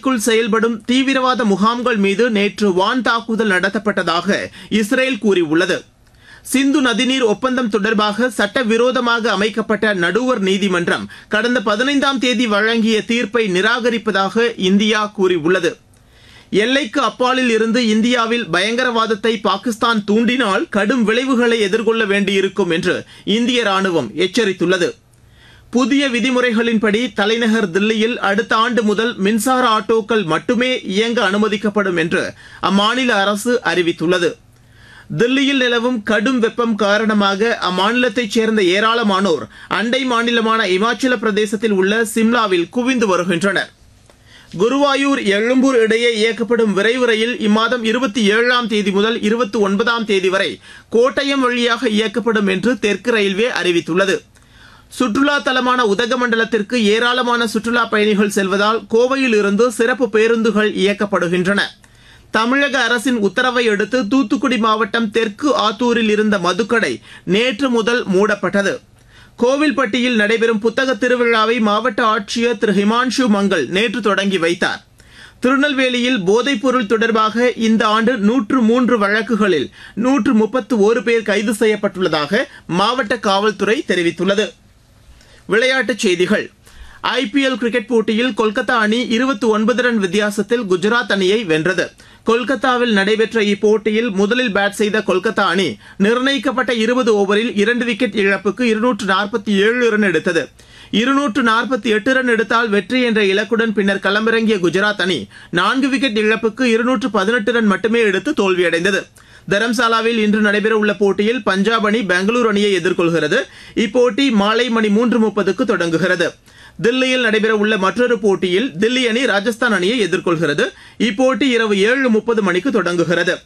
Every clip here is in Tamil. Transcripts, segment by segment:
பகுதிக்குள் செயல்படும் தீவிரவாத முகாம்கள் மீது நேற்று வான் தாக்குதல் நடத்தப்பட்டதாக இஸ்ரேல் கூறியுள்ளது சிந்து நதிநீர் ஒப்பந்தம் தொடர்பாக சட்டவிரோதமாக அமைக்கப்பட்ட நடுவர் நீதிமன்றம் கடந்த பதினைந்தாம் தேதி வழங்கிய தீர்ப்பை நிராகரிப்பதாக இந்தியா கூறியுள்ளது எல்லைக்கு அப்பாலில் இருந்து இந்தியாவில் பயங்கரவாதத்தை பாகிஸ்தான் தூண்டினால் கடும் விளைவுகளை எதிர்கொள்ள வேண்டியிருக்கும் என்று இந்திய ராணுவம் எச்சரித்துள்ளது புதிய விதிமுறைகளின்படி தலைநகர் தில்லியில் அடுத்த ஆண்டு முதல் மின்சார ஆட்டோக்கள் மட்டுமே இயங்க அனுமதிக்கப்படும் என்று அம்மாநில அரசு அறிவித்துள்ளது தில்லியில் நிலவும் கடும் வெப்பம் காரணமாக அம்மாநிலத்தைச் சேர்ந்த ஏராளமானோர் அண்டை மாநிலமான இமாச்சல பிரதேசத்தில் உள்ள சிம்லாவில் குவிந்து வருகின்றனர் குருவாயூர் எழும்பூர் இடையே இயக்கப்படும் விரைவு ரயில் இம்மாதம் இருபத்தி ஏழாம் தேதி முதல் இருபத்தி ஒன்பதாம் தேதி வரை கோட்டயம் வழியாக இயக்கப்படும் என்று தெற்கு ரயில்வே அறிவித்துள்ளது சுற்றுலா தலமான உதகமண்டலத்திற்கு ஏராளமான சுற்றுலா பயணிகள் செல்வதால் கோவையில் இருந்து சிறப்பு பேருந்துகள் இயக்கப்படுகின்றன தமிழக அரசின் உத்தரவை அடுத்து தூத்துக்குடி மாவட்டம் தெற்கு ஆத்தூரில் இருந்த மதுக்கடை நேற்று முதல் மூடப்பட்டது கோவில்பட்டியில் நடைபெறும் புத்தக திருவிழாவை மாவட்ட ஆட்சியர் திரு ஹிமான்ஷு மங்கள் நேற்று தொடங்கி வைத்தார் திருநெல்வேலியில் போதைப்பொருள் தொடர்பாக இந்த ஆண்டு நூற்று மூன்று வழக்குகளில் நூற்று முப்பத்து ஒரு பேர் கைது செய்யப்பட்டுள்ளதாக மாவட்ட காவல்துறை தெரிவித்துள்ளது விளையாட்டுச் செய்திகள் ஐபிஎல் கிரிக்கெட் போட்டியில் கொல்கத்தா அணி இருபத்தி ஒன்பது ரன் வித்தியாசத்தில் குஜராத் அணியை வென்றது கொல்கத்தாவில் நடைபெற்ற இப்போட்டியில் முதலில் பேட் செய்த கொல்கத்தா அணி நிர்ணயிக்கப்பட்ட இருபது ஓவரில் இரண்டு விக்கெட் இழப்புக்கு இருநூற்று நாற்பத்தி ஏழு ரன் எடுத்தது இருநூற்று நாற்பத்தி எட்டு ரன் எடுத்தால் வெற்றி என்ற இலக்குடன் பின்னர் களமிறங்கிய குஜராத் அணி நான்கு விக்கெட் இழப்புக்கு இருநூற்று பதினெட்டு ரன் மட்டுமே எடுத்து தோல்வியடைந்தது தரம்சாலாவில் இன்று நடைபெறவுள்ள போட்டியில் பஞ்சாப் அணி பெங்களூரு அணியை எதிர்கொள்கிறது இப்போட்டி மாலை மணி மூன்று முப்பதுக்கு தொடங்குகிறது தில்லியில் நடைபெறவுள்ள மற்றொரு போட்டியில் தில்லி அணி ராஜஸ்தான் அணியை எதிர்கொள்கிறது இப்போட்டி இரவு ஏழு முப்பது மணிக்கு தொடங்குகிறது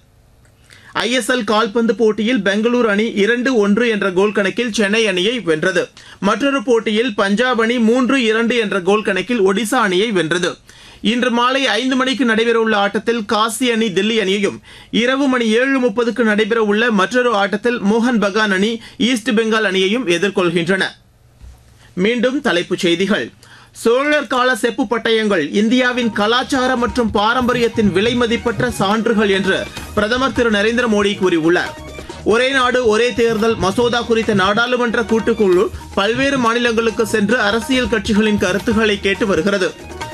ஐஎஸ்எல் கால்பந்து போட்டியில் பெங்களூரு அணி இரண்டு ஒன்று என்ற கோல் கணக்கில் சென்னை அணியை வென்றது மற்றொரு போட்டியில் பஞ்சாப் அணி மூன்று இரண்டு என்ற கோல் கணக்கில் ஒடிசா அணியை வென்றது இன்று மாலை ஐந்து மணிக்கு நடைபெறவுள்ள ஆட்டத்தில் காசி அணி தில்லி அணியையும் இரவு மணி ஏழு முப்பதுக்கு நடைபெறவுள்ள மற்றொரு ஆட்டத்தில் மோகன் பகான் அணி ஈஸ்ட் பெங்கால் அணியையும் எதிர்கொள்கின்றன மீண்டும் தலைப்புச் செய்திகள் சோழர் கால செப்பு பட்டயங்கள் இந்தியாவின் கலாச்சார மற்றும் பாரம்பரியத்தின் விலை மதிப்பற்ற சான்றுகள் என்று பிரதமர் திரு நரேந்திர மோடி கூறியுள்ளார் ஒரே நாடு ஒரே தேர்தல் மசோதா குறித்த நாடாளுமன்ற கூட்டுக்குழு பல்வேறு மாநிலங்களுக்கு சென்று அரசியல் கட்சிகளின் கருத்துக்களை கேட்டு வருகிறது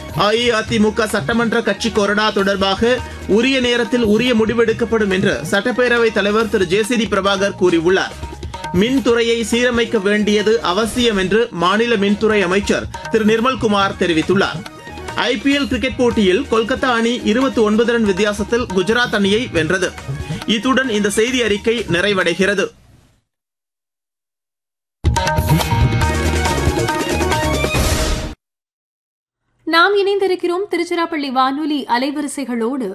அஇஅதிமுக சட்டமன்ற கட்சி கொறடா தொடர்பாக உரிய நேரத்தில் உரிய முடிவெடுக்கப்படும் என்று சட்டப்பேரவைத் தலைவர் திரு ஜே சி டி பிரபாகர் கூறியுள்ளார் மின்துறையை சீரமைக்க வேண்டியது அவசியம் என்று மாநில மின்துறை அமைச்சர் திரு நிர்மல்குமார் தெரிவித்துள்ளார் ஐபிஎல் கிரிக்கெட் போட்டியில் கொல்கத்தா அணி இருபத்தி ஒன்பது ரன் வித்தியாசத்தில் குஜராத் அணியை வென்றது இத்துடன் இந்த செய்தி அறிக்கை நிறைவடைகிறது நாம் இணைந்திருக்கிறோம் திருச்சிராப்பள்ளி வானொலி அலைவரிசைகளோடு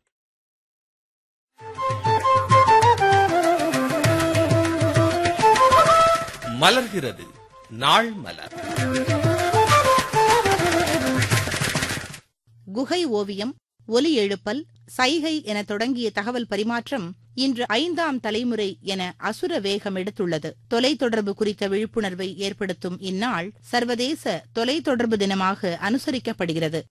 மலர்கிறது நாள் மலர் குகை ஓவியம் ஒலி எழுப்பல் சைகை என தொடங்கிய தகவல் பரிமாற்றம் இன்று ஐந்தாம் தலைமுறை என அசுர வேகம் எடுத்துள்ளது தொலைத்தொடர்பு குறித்த விழிப்புணர்வை ஏற்படுத்தும் இந்நாள் சர்வதேச தொலைத்தொடர்பு தினமாக அனுசரிக்கப்படுகிறது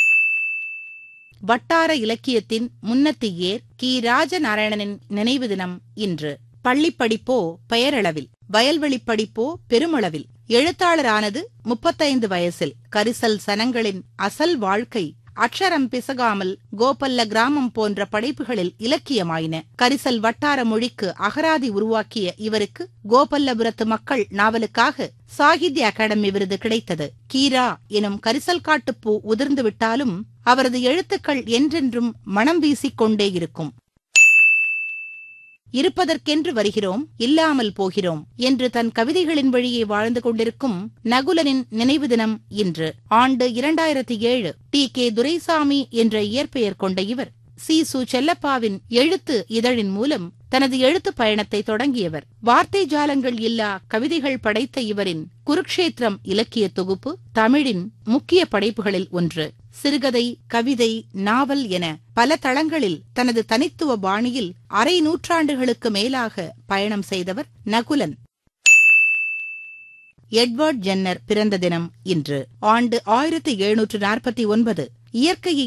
வட்டார இலக்கியத்தின் முன்னத்தியேர் கி ராஜநாராயணனின் நினைவு தினம் இன்று பள்ளிப்படிப்போ பெயரளவில் வயல்வெளிப் படிப்போ பெருமளவில் எழுத்தாளரானது முப்பத்தைந்து வயசில் கரிசல் சனங்களின் அசல் வாழ்க்கை அக்ஷரம் பிசகாமல் கோபல்ல கிராமம் போன்ற படைப்புகளில் இலக்கியமாயின கரிசல் வட்டார மொழிக்கு அகராதி உருவாக்கிய இவருக்கு கோபல்லபுரத்து மக்கள் நாவலுக்காக சாகித்ய அகாடமி விருது கிடைத்தது கீரா எனும் கரிசல் காட்டுப்பூ உதிர்ந்து விட்டாலும் அவரது எழுத்துக்கள் என்றென்றும் மனம் வீசிக்கொண்டே இருக்கும் இருப்பதற்கென்று வருகிறோம் இல்லாமல் போகிறோம் என்று தன் கவிதைகளின் வழியே வாழ்ந்து கொண்டிருக்கும் நகுலனின் நினைவு தினம் இன்று ஆண்டு இரண்டாயிரத்தி ஏழு டி கே துரைசாமி என்ற இயற்பெயர் கொண்ட இவர் சி சு செல்லப்பாவின் எழுத்து இதழின் மூலம் தனது எழுத்து பயணத்தை தொடங்கியவர் வார்த்தை ஜாலங்கள் இல்லா கவிதைகள் படைத்த இவரின் குருக்ஷேத்திரம் இலக்கிய தொகுப்பு தமிழின் முக்கிய படைப்புகளில் ஒன்று சிறுகதை கவிதை நாவல் என பல தளங்களில் தனது தனித்துவ பாணியில் அரை நூற்றாண்டுகளுக்கு மேலாக பயணம் செய்தவர் நகுலன் எட்வர்ட் ஜென்னர் பிறந்த தினம் இன்று ஆண்டு ஆயிரத்தி எழுநூற்று நாற்பத்தி ஒன்பது இயற்கையை